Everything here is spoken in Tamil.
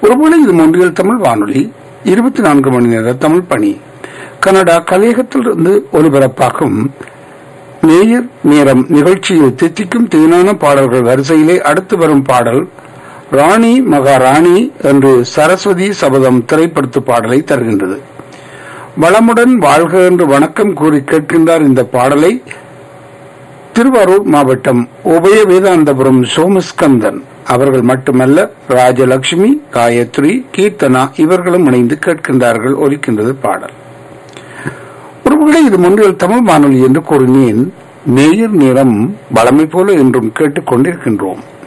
ஒருவேளை இது மொன்றியல் தமிழ் வானொலி இருபத்தி நான்கு மணி நேர தமிழ் பணி கனடா கலையகத்திலிருந்து ஒலிபரப்பாகும் நேயர் நேரம் நிகழ்ச்சியில் தித்திக்கும் தேனான பாடல்கள் வரிசையிலே அடுத்து வரும் பாடல் ராணி மகாராணி என்று சரஸ்வதி சபதம் திரைப்படுத்து பாடலை தருகின்றது வளமுடன் வாழ்க என்று வணக்கம் கூறி கேட்கின்றார் இந்த பாடலை திருவாரூர் மாவட்டம் உபய வேதாந்தபுரம் சோமஸ்கந்தன் அவர்கள் மட்டுமல்ல ராஜலட்சுமி காயத்ரி கீர்த்தனா இவர்களும் இணைந்து கேட்கின்றார்கள் ஒலிக்கின்றது பாடல் ஒருவேளை இது முன்றில் தமிழ் வானொலி என்று கூறினேன் நேயர் நேரம் வளமை போல என்றும் கேட்டுக் கொண்டிருக்கின்றோம்